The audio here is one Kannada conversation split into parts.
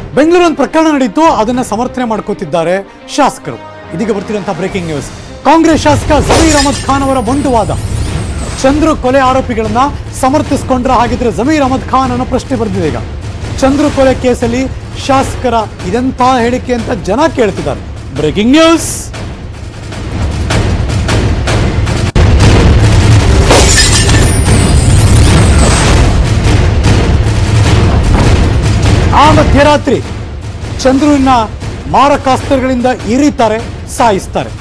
ಬೆಂಗಳೂರು ಒಂದು ಪ್ರಕರಣ ನಡೀತು ಅದನ್ನ ಸಮರ್ಥನೆ ಮಾಡ್ಕೋತಿದ್ದಾರೆ ಶಾಸಕರು ಇದೀಗ ಬರ್ತಿರುವಂತಹ ಬ್ರೇಕಿಂಗ್ ನ್ಯೂಸ್ ಕಾಂಗ್ರೆಸ್ ಶಾಸಕ ಜಮೀರ್ ಅಹಮದ್ ಖಾನ್ ಅವರ ಮೊಂಡುವಾದ ಚಂದ್ರು ಕೊಲೆ ಆರೋಪಿಗಳನ್ನ ಸಮರ್ಥಿಸಿಕೊಂಡ್ರ ಹಾಗಿದ್ರೆ ಜಮೀರ್ ಅಹಮದ್ ಖಾನ್ ಅನ್ನೋ ಪ್ರಶ್ನೆ ಬರ್ದಿದೆ ಈಗ ಚಂದ್ರು ಕೊಲೆ ಕೇಸಲ್ಲಿ ಶಾಸಕರ ಇದೆಂಥ ಹೇಳಿಕೆ ಅಂತ ಜನ ಕೇಳ್ತಿದ್ದಾರೆ ಬ್ರೇಕಿಂಗ್ ನ್ಯೂಸ್ ಆ ಮಧ್ಯರಾತ್ರಿ ಚಂದ್ರುವಿನ ಮಾರಕಾಸ್ತ್ರಗಳಿಂದ ಇರಿತಾರೆ ಸಾಯಿಸ್ತಾರೆ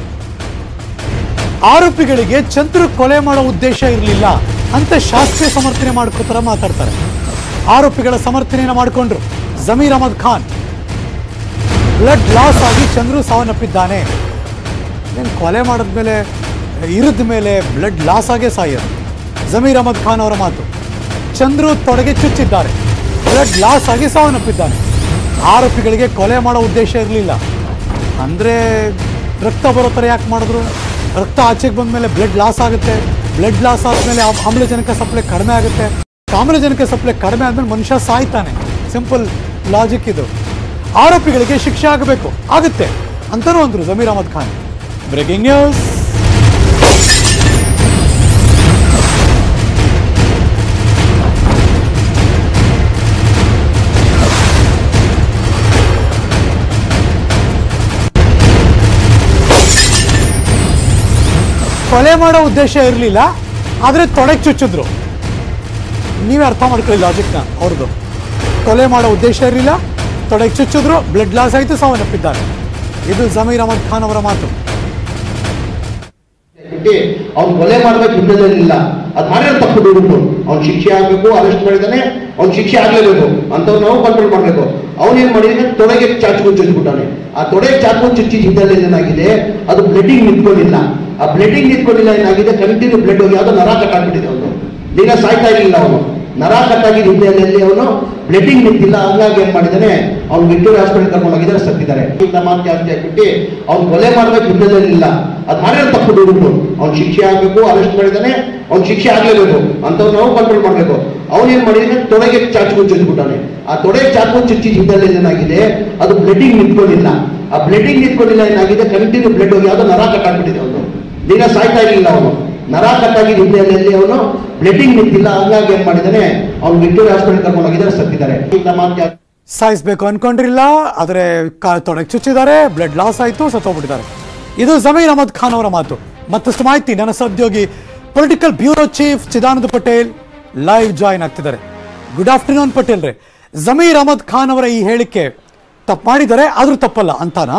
ಆರೋಪಿಗಳಿಗೆ ಚಂದ್ರು ಕೊಲೆ ಮಾಡೋ ಉದ್ದೇಶ ಇರಲಿಲ್ಲ ಅಂತ ಶಾಸ್ತ್ರೀಯ ಸಮರ್ಥನೆ ಮಾಡ್ಕೋತಾರ ಮಾತಾಡ್ತಾರೆ ಆರೋಪಿಗಳ ಸಮರ್ಥನೆಯನ್ನು ಮಾಡಿಕೊಂಡ್ರು ಜಮೀರ್ ಅಹಮದ್ ಖಾನ್ ಬ್ಲಡ್ ಲಾಸ್ ಆಗಿ ಚಂದ್ರು ಸಾವನ್ನಪ್ಪಿದ್ದಾನೆ ಏನು ಕೊಲೆ ಮಾಡಿದ್ಮೇಲೆ ಇರಿದ ಮೇಲೆ ಬ್ಲಡ್ ಲಾಸ್ ಆಗೇ ಸಾಯೋದು ಜಮೀರ್ ಅಹಮದ್ ಖಾನ್ ಅವರ ಮಾತು ಚಂದ್ರು ತೊಡೆಗೆ ಚುಚ್ಚಿದ್ದಾರೆ ಬ್ಲಡ್ ಲಾಸ್ ಆಗಿ ಸಾವನ್ನಪ್ಪಿದ್ದಾನೆ ಆರೋಪಿಗಳಿಗೆ ಕೊಲೆ ಮಾಡೋ ಉದ್ದೇಶ ಇರಲಿಲ್ಲ ಅಂದರೆ ರಕ್ತ ಬರೋ ಥರ ಯಾಕೆ ಮಾಡಿದ್ರು ರಕ್ತ ಆಚೆಗೆ ಬಂದಮೇಲೆ ಬ್ಲಡ್ ಲಾಸ್ ಆಗುತ್ತೆ ಬ್ಲಡ್ ಲಾಸ್ ಆದಮೇಲೆ ಆಮ್ಲಜನಕ ಸಪ್ಲೈ ಕಡಿಮೆ ಆಗುತ್ತೆ ಆಮ್ಲಜನಕ ಸಪ್ಲೈ ಕಡಿಮೆ ಆದ್ಮೇಲೆ ಮನುಷ್ಯ ಸಾಯ್ತಾನೆ ಸಿಂಪಲ್ ಲಾಜಿಕ್ ಇದು ಆರೋಪಿಗಳಿಗೆ ಶಿಕ್ಷೆ ಆಗಬೇಕು ಆಗುತ್ತೆ ಅಂತಲೂ ಅಂದ್ರು ಜಮೀರ್ ಅಹಮದ್ ಖಾನ್ ಬ್ರೇಕಿಂಗ್ ನ್ಯೂಸ್ ಕೊಲೆ ಮಾಡೋ ಉದ್ದೇಶ ಇರಲಿಲ್ಲ ಆದರೆ ತೊಡೆಗೆ ಚುಚ್ಚಿದ್ರು ನೀವೇ ಅರ್ಥ ಮಾಡ್ಕೊಳ್ಳಿ ಲಾಜಿಕ್ನ ಅವ್ರದ್ದು ಕೊಲೆ ಮಾಡೋ ಉದ್ದೇಶ ಇರಲಿಲ್ಲ ತೊಡೆಗೆ ಚುಚ್ಚಿದ್ರು ಬ್ಲಡ್ ಲಾಸ್ ಆಯಿತು ಸಾವನ್ನಪ್ಪಿದ್ದಾರೆ ಇದು ಜಮೀರ್ ಅಹಮದ್ ಖಾನ್ ಅವರ ಮಾತು ಬಿಟ್ಟು ಅವ್ನು ಕೊಲೆ ಮಾಡ್ಬೇಕು ಯುದ್ಧದಲ್ಲಿಲ್ಲ ಅದ್ ಮಾಡಿರೋ ತಪ್ಪು ದುಡುಕು ಅವ್ನು ಶಿಕ್ಷೆ ಆಗ್ಬೇಕು ಅರೆಸ್ಟ್ ಮಾಡಿದಾನೆ ಅವ್ನು ಶಿಕ್ಷೆ ಆಗ್ಲೇಬೇಕು ಅಂತವ್ರು ನಾವು ಕಂಟ್ರೋಲ್ ಮಾಡ್ಬೇಕು ಅವನೇನ್ ಮಾಡಿದಾನೆ ತೊಡೆಗೆ ಚಾಚು ಚುಚ್ಚಿಬಿಟ್ಟಾನೆ ಆ ತೊಡೆಗೆ ಚಾಚು ಚುಚ್ಚಿ ಯುದ್ಧದಲ್ಲಿ ಏನಾಗಿದೆ ಅದು ಬ್ಲಡಿಂಗ್ ನಿಂತ್ಕೊಂಡಿಲ್ಲ ಆ ಬ್ಲಡಿಂಗ್ ನಿಂತ್ಕೊಂಡಿಲ್ಲ ಏನಾಗಿದೆ ಕಂಟಿನ್ಯೂ ಬ್ಲಡ್ ಹೋಗಿ ಯಾವ್ದೋ ನರ ಕಟ್ಟಾಗ್ಬಿಟ್ಟಿದೆ ಅವನು ದಿನ ಸಾಯ್ತಾ ಇರಲಿಲ್ಲ ಅವನು ನರ ಕಟ್ಟಾಗಿದ್ದ ಹಿನ್ನೆಲೆಯಲ್ಲಿ ಅವನು ಬ್ಲಡಿಂಗ್ ನಿಂತಿಲ್ಲ ಹಂಗಾಗಿ ಏನ್ ಮಾಡಿದಾನೆ ಅವ್ನು ವಿಕ್ಟೋರಿಯಾ ಹಾಸ್ಪಿಟಲ್ ಕರ್ಕೊಂಡು ಹೋಗಿದ್ದಾರೆ ಸತ್ತಿದ್ದಾರೆ ಇಂಥ ಮಾತು ಜಾಸ್ತಿ ಆಗ್ಬಿಟ್ಟು ಅವ್ನು ಕೊಲೆ ಮಾಡ್ಬೇಕು ಯುದ್ಧದಲ್ಲಿಲ್ಲ ಅದ್ ಮಾಡಿರೋ ತಪ್ಪು ದುಡುಕು ಅವ್ನು ಶಿಕ್ಷೆ ಆಗ್ಬೇಕು ಅರೆಸ್ಟ್ ಮಾಡಿದಾನೆ ಅವ್ನು ಶಿಕ್ಷೆ ಆಗ್ಲೇಬೇಕು ಅಂತವ್ರು ನಾವು ಕಂಟ್ರೋಲ್ ಮಾಡ್ಬೇಕು ಅವನೇನ್ ಮಾಡಿದಾನೆ ತೊಡೆಗೆ ಚಾಚು ಚುಚ್ಚಿಬಿಟ್ಟಾನೆ ಆ ತೊಡೆಗೆ ಚಾಚು ಚುಚ್ಚಿ ಹಿನ್ನೆಲೆಯಲ್ಲಿ ಏನಾಗಿದೆ ಅದು ಬ್ಲಡಿಂಗ್ ನಿಂತ್ಕೊಂಡಿಲ್ಲ ಆ ಬ್ಲಡಿಂಗ್ ನಿಂತ್ಕೊಂಡಿಲ್ಲ ಏನಾಗಿದೆ ಕಂಟಿನ್ಯೂ ಬ್ಲಡ್ ಹೋಗಿ ಯಾವ್ದೋ ನರ ಕಟ್ಟಾಗ್ಬಿಟ್ಟಿದೆ ಅವನು ದಿನ ಸಾಯ್ತಾ ಇರಲಿಲ್ಲ ಅವನು ನರ ಕಟ್ಟಾಗಿದ್ದ ಹಿನ್ನೆಲೆಯಲ್ಲಿ ಅವನು ಬ್ಲಡಿಂಗ್ ನಿಂತಿಲ್ಲ ಹಂಗಾಗಿ ಏನ್ ಮಾಡಿದಾನೆ ಅವ್ನು ವಿಕ್ಟೋರಿಯಾ ಹಾಸ್ಪಿಟಲ್ ಕರ್ಕೊಂಡು ಹೋಗಿದ್ದಾರೆ ಸತ್ತಿದ್ದಾರೆ ಇಂಥ ಮಾತು ಜಾಸ್ತಿ ಸಾಯಿಸ್ಬೇಕು ಅನ್ಕೊಂಡಿರಲಿಲ್ಲ ಆದರೆ ಕಾ ತೊಡೆಗೆ ಚುಚ್ಚಿದ್ದಾರೆ ಬ್ಲಡ್ ಲಾಸ್ ಆಯಿತು ಸತ್ತೋಗ್ಬಿಟ್ಟಿದ್ದಾರೆ ಇದು ಜಮೀರ್ ಅಹಮದ್ ಖಾನ್ ಅವರ ಮಾತು ಮತ್ತಷ್ಟು ಮಾಹಿತಿ ನನ್ನ ಸಹೋದ್ಯೋಗಿ political bureau chief Chidananda Patel live join ಆಗ್ತಿದ್ದಾರೆ ಗುಡ್ ಆಫ್ಟರ್ನೂನ್ ಪಟೇಲ್ ರೇ ಜಮೀರ್ ಅಹಮದ್ ಖಾನ್ ಅವರ ಈ ಹೇಳಿಕೆ ತಪ್ಪು ಮಾಡಿದ್ದಾರೆ ಆದ್ರೂ ತಪ್ಪಲ್ಲ ಅಂತಾನಾ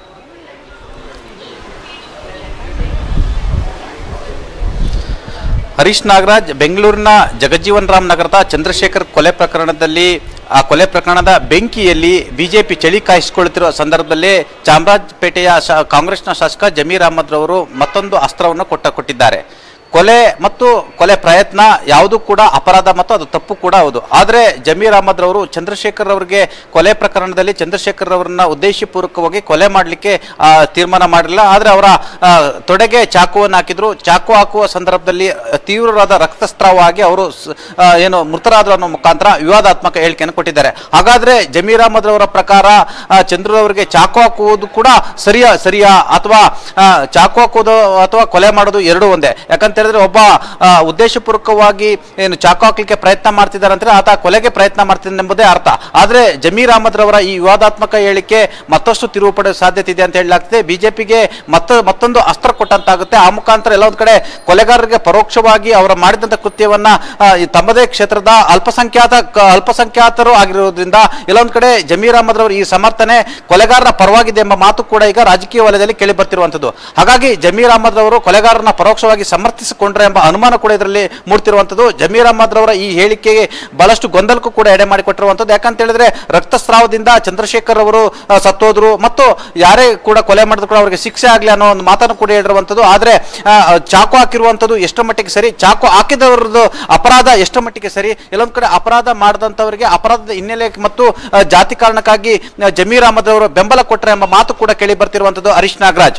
ಹರೀಶ್ ನಾಗರಾಜ್ ಬೆಂಗಳೂರಿನ ಜಗಜ್ಜೀವನ್ ರಾಮ್ ನಗರದ ಚಂದ್ರಶೇಖರ್ ಕೊಲೆ ಪ್ರಕರಣದಲ್ಲಿ ಆ ಕೊಲೆ ಪ್ರಕರಣದ ಬೆಂಕಿಯಲ್ಲಿ ಬಿಜೆಪಿ ಚಳಿ ಕಾಯಿಸಿಕೊಳ್ಳುತ್ತಿರುವ ಸಂದರ್ಭದಲ್ಲಿ ಚಾಮರಾಜಪೇಟೆಯ ಶಾ- ಕಾಂಗ್ರೆಸ್ನ ಶಾಸಕ ಜಮೀರ್ ಅಹಮದ್ ರವರು ಮತ್ತೊಂದು ಅಸ್ತ್ರವನ್ನು ಕೊಟ್ಟ ಕೊಟ್ಟಿದ್ದಾರೆ ಕೊಲೆ ಮತ್ತು ಕೊಲೆ ಪ್ರಯತ್ನ ಯಾವುದು ಕೂಡ ಅಪರಾಧ ಮತ್ತು ಅದು ತಪ್ಪು ಕೂಡ ಹೌದು ಆದರೆ ಜಮೀರ್ ಅಹಮದ್ ರವರು ಚಂದ್ರಶೇಖರ್ ಅವರಿಗೆ ಕೊಲೆ ಪ್ರಕರಣದಲ್ಲಿ ಚಂದ್ರಶೇಖರ್ ಅವರನ್ನ ಉದ್ದೇಶಪೂರ್ವಕವಾಗಿ ಕೊಲೆ ಮಾಡಲಿಕ್ಕೆ ತೀರ್ಮಾನ ಮಾಡಿರಲಿಲ್ಲ ಆದರೆ ಅವರ ಆ, ತೊಡೆಗೆ ಚಾಕುವನ್ನು ಹಾಕಿದ್ರು ಚಾಕು ಹಾಕುವ ಸಂದರ್ಭದಲ್ಲಿ ತೀವ್ರವಾದ ರಕ್ತಸ್ರಾವವಾಗಿ ಅವರು ಸ- ಆ, ಏನು ಮೃತರಾದ್ರು ಅನ್ನೋ ಮುಖಾಂತರ ವಿವಾದಾತ್ಮಕ ಹೇಳಿಕೆಯನ್ನು ಕೊಟ್ಟಿದ್ದಾರೆ ಹಾಗಾದ್ರೆ ಜಮೀರ್ ಅಹಮದ್ ರವರ ಪ್ರಕಾರ ಆ, ಚಂದ್ರು ಅವರಿಗೆ ಚಾಕು ಹಾಕುವುದು ಕೂಡ ಸರಿಯಾ ಸರಿಯಾ ಅಥವಾ ಆ, ಚಾಕು ಹಾಕುವುದು ಅಥವಾ ಕೊಲೆ ಮಾಡೋದು ಎರಡೂ ಒಂದೇ ಯಾಕಂತ ಹೇಳಿದ್ರೆ ಒಬ್ಬ ಆ, ಉದ್ದೇಶಪೂರ್ವಕವಾಗಿ ಏನು ಚಾಕು ಹಾಕ್ಲಿಕ್ಕೆ ಪ್ರಯತ್ನ ಮಾಡ್ತಿದ್ದಾರೆ ಅಂದ್ರೆ ಆತ ಕೊಲೆಗೆ ಪ್ರಯತ್ನ ಮಾಡ್ತಿದ್ದಾನೆ ಎಂಬುದೇ ಅರ್ಥ ಆದ್ರೆ ಜಮೀರ್ ಅಹಮದ್ ರವರ ಈ ವಿವಾದಾತ್ಮಕ ಹೇಳಿಕೆ ಮತ್ತಷ್ಟು ತಿರುವು ಪಡೆಯುವ ಸಾಧ್ಯತೆ ಇದೆ ಅಂತ ಹೇಳಲಾಗ್ತದೆ ಬಿಜೆಪಿಗೆ ಮತ್ತ ಮತ್ತೊಂದು ಅಸ್ತ್ರ ಕೊಟ್ಟಂತಾಗುತ್ತೆ ಆ ಮುಖಾಂತರ ಎಲ್ಲೊಂದ್ ಕಡೆ ಕೊಲೆಗಾರರಿಗೆ ಪರೋಕ್ಷವಾಗಿ ಅವರ ಮಾಡಿದಂತ ಕೃತ್ಯವನ್ನ ಆ, ಈ ತಮ್ಮದೇ ಕ್ಷೇತ್ರದ ಅಲ್ಪಸಂಖ್ಯಾತ ಕ- ಅಲ್ಪಸಂಖ್ಯಾತರು ಆಗಿರುವುದರಿಂದ ಎಲ್ಲೊಂದ್ ಕಡೆ ಜಮೀರ್ ಅಹಮದ್ ರವರು ಈ ಸಮರ್ಥನೆ ಕೊಲೆಗಾರರ ಪರವಾಗಿದೆ ಎಂಬ ಮಾತು ಕೂಡ ಈಗ ರಾಜಕೀಯ ವಲಯದಲ್ಲಿ ಕೇಳಿ ಬರ್ತಿರುವಂತದ್ದು ಹಾಗಾಗಿ ಜಮೀರ್ ಅಹಮದ್ ರವರು ಕೊಲೆಗಾರರನ್ನ ಪರೋಕ್ಷವಾಗಿ ಸಮರ್ಥಿಸಿಕೊಂಡ್ರೆ ಎಂಬ ಅನುಮಾನ ಕೂಡ ಇದರಲ್ಲಿ ಮೂಡ್ತಿರುವಂತದ್ದು ಜಮೀರ್ ಅಹಮದ್ ರವರ ಈ ಹೇಳಿಕೆಗೆ ಬಹಳಷ್ಟು ಗೊಂದಲಕ್ಕೂ ಕೂಡ ಎಡೆ ಮಾಡಿಕೊಟ್ಟಿರುವಂತದ್ದು ಯಾಕಂತ ಹೇಳಿದ್ರೆ ರಕ್ತಸ್ರಾವದಿಂದ ಚಂದ್ರಶೇಖರ್ ಅವರು ಆ, ಸತ್ತೋದ್ರು ಮತ್ತು ಯಾರೇ ಕೂಡ ಕೊಲೆ ಮಾಡಿದ್ರು ಕೂಡ ಅವರಿಗೆ ಶಿಕ್ಷೆ ಆಗಲಿ ಅನ್ನೋ ಒಂದು ಮಾತನ್ನು ಕೂಡ ಹೇಳಿರುವಂತದ್ದು ಆದ್ರೆ ಆ, ಚಾಕು ಹಾಕಿರುವಂತದ್ದು ಎಷ್ಟು ಮಟ್ಟಿಗೆ ಸರಿ ಚಾಕು ಹಾಕಿದವರದ್ದು ಅಪರಾಧ ಎಷ್ಟು ಮಟ್ಟಿಗೆ ಸರಿ ಎಲ್ಲೊಂದ್ ಕಡೆ ಅಪರಾಧ ಮಾಡಿದಂತವರಿಗೆ ಅಪರಾಧದ ಹಿನ್ನೆಲೆ ಮತ್ತು ಆ, ಜಾತಿ ಕಾರಣಕ್ಕಾಗಿ ಆ, ಜಮೀರ್ ಅಹಮದ್ ಅವರು ಬೆಂಬಲ ಕೊಟ್ಟರೆ ಎಂಬ ಮಾತು ಕೂಡ ಕೇಳಿ ಬರ್ತಿರುವಂತದ್ದು Harish Nagaraj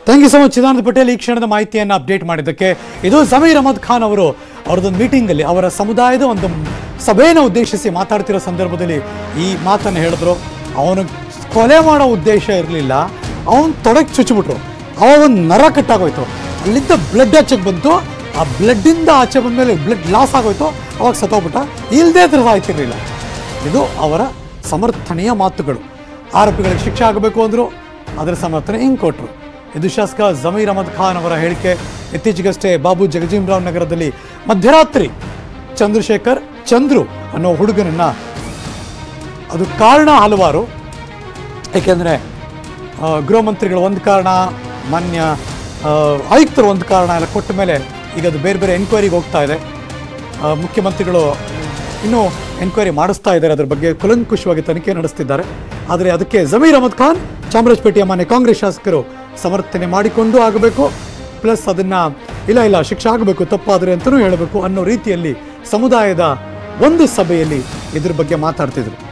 thank you so much Chidananda Patel ಈ ಕ್ಷಣದ ಮಾಹಿತಿಯನ್ನು ಅಪ್ಡೇಟ್ ಮಾಡಿದ್ದಕ್ಕೆ ಇದು ಜಮೀರ್ ಅಹಮದ್ ಖಾನ್ ಅವರು ಅವರದೊಂದು ಮೀಟಿಂಗಲ್ಲಿ ಅವರ ಸಮುದಾಯದ ಒಂದು ಸಭೆಯನ್ನು ಉದ್ದೇಶಿಸಿ ಮಾತಾಡ್ತಿರೋ ಸಂದರ್ಭದಲ್ಲಿ ಈ ಮಾತನ್ನು ಹೇಳಿದ್ರು ಅವನು ಕೊಲೆ ಮಾಡೋ ಉದ್ದೇಶ ಇರಲಿಲ್ಲ ಅವನು ತೊಡಗೆ ಚುಚ್ಚಿಬಿಟ್ರು ಅವಾಗ ಒಂದು ನರ ಕಟ್ಟಾಗೋಯ್ತು ಅಲ್ಲಿಂದ ಬ್ಲಡ್ ಆಚೆಗೆ ಬಂತು ಆ ಬ್ಲಡ್ಡಿಂದ ಆಚೆ ಬಂದಮೇಲೆ ಬ್ಲಡ್ ಲಾಸ್ ಆಗೋಯ್ತು ಅವಾಗ ಸತ್ತೋಗ್ಬಿಟ್ಟ ಇಲ್ಲದೇ ಇದ್ರೆ ಸಾಯ್ತಿರ್ಲಿಲ್ಲ ಇದು ಅವರ ಸಮರ್ಥನೀಯ ಮಾತುಗಳು ಆರೋಪಿಗಳಿಗೆ ಶಿಕ್ಷೆ ಆಗಬೇಕು ಅಂದರು ಅದರ ಸಮರ್ಥನೆ ಹಿಂಗೆ ಕೊಟ್ಟರು ಇದು ಶಾಸಕ ಜಮೀರ್ ಅಹಮದ್ ಖಾನ್ ಅವರ ಹೇಳಿಕೆ ಇತ್ತೀಚೆಗಷ್ಟೇ ಬಾಬು ಜಗಜೀವರಾವ್ ನಗರದಲ್ಲಿ ಮಧ್ಯರಾತ್ರಿ ಚಂದ್ರಶೇಖರ್ ಚಂದ್ರು ಅನ್ನೋ ಹುಡುಗನನ್ನ ಅದು ಕಾರಣ ಹಲವಾರು ಏಕೆಂದರೆ ಗೃಹ ಮಂತ್ರಿಗಳು ಒಂದು ಕಾರಣ ಮಾನ್ಯ ಆ, ಆಯುಕ್ತರು ಒಂದು ಕಾರಣ ಎಲ್ಲ ಕೊಟ್ಟ ಮೇಲೆ ಈಗ ಅದು ಬೇರೆ ಬೇರೆ ಎನ್ಕ್ವೈರಿಗೆ ಹೋಗ್ತಾ ಇದೆ ಆ, ಮುಖ್ಯಮಂತ್ರಿಗಳು ಇನ್ನೂ ಎನ್ಕ್ವೈರಿ ಮಾಡಿಸ್ತಾ ಇದ್ದಾರೆ ಅದ್ರ ಬಗ್ಗೆ ಕುಲಂಕುಷವಾಗಿ ತನಿಖೆ ನಡೆಸ್ತಿದ್ದಾರೆ ಆದರೆ ಅದಕ್ಕೆ ಜಮೀರ್ ಅಹಮದ್ ಖಾನ್ ಚಾಮರಾಜಪೇಟೆಯ ಮಾನ್ಯ ಕಾಂಗ್ರೆಸ್ ಶಾಸಕರು ಸಮರ್ಥನೆ ಮಾಡಿಕೊಂಡು ಆಗಬೇಕು ಪ್ಲಸ್ ಅದನ್ನು ಇಲ್ಲ ಇಲ್ಲ ಶಿಕ್ಷೆ ಆಗಬೇಕು ತಪ್ಪಾದರೆ ಅಂತಲೂ ಹೇಳಬೇಕು ಅನ್ನೋ ರೀತಿಯಲ್ಲಿ ಸಮುದಾಯದ ಒಂದು ಸಭೆಯಲ್ಲಿ ಇದ್ರ ಬಗ್ಗೆ ಮಾತಾಡ್ತಿದ್ರು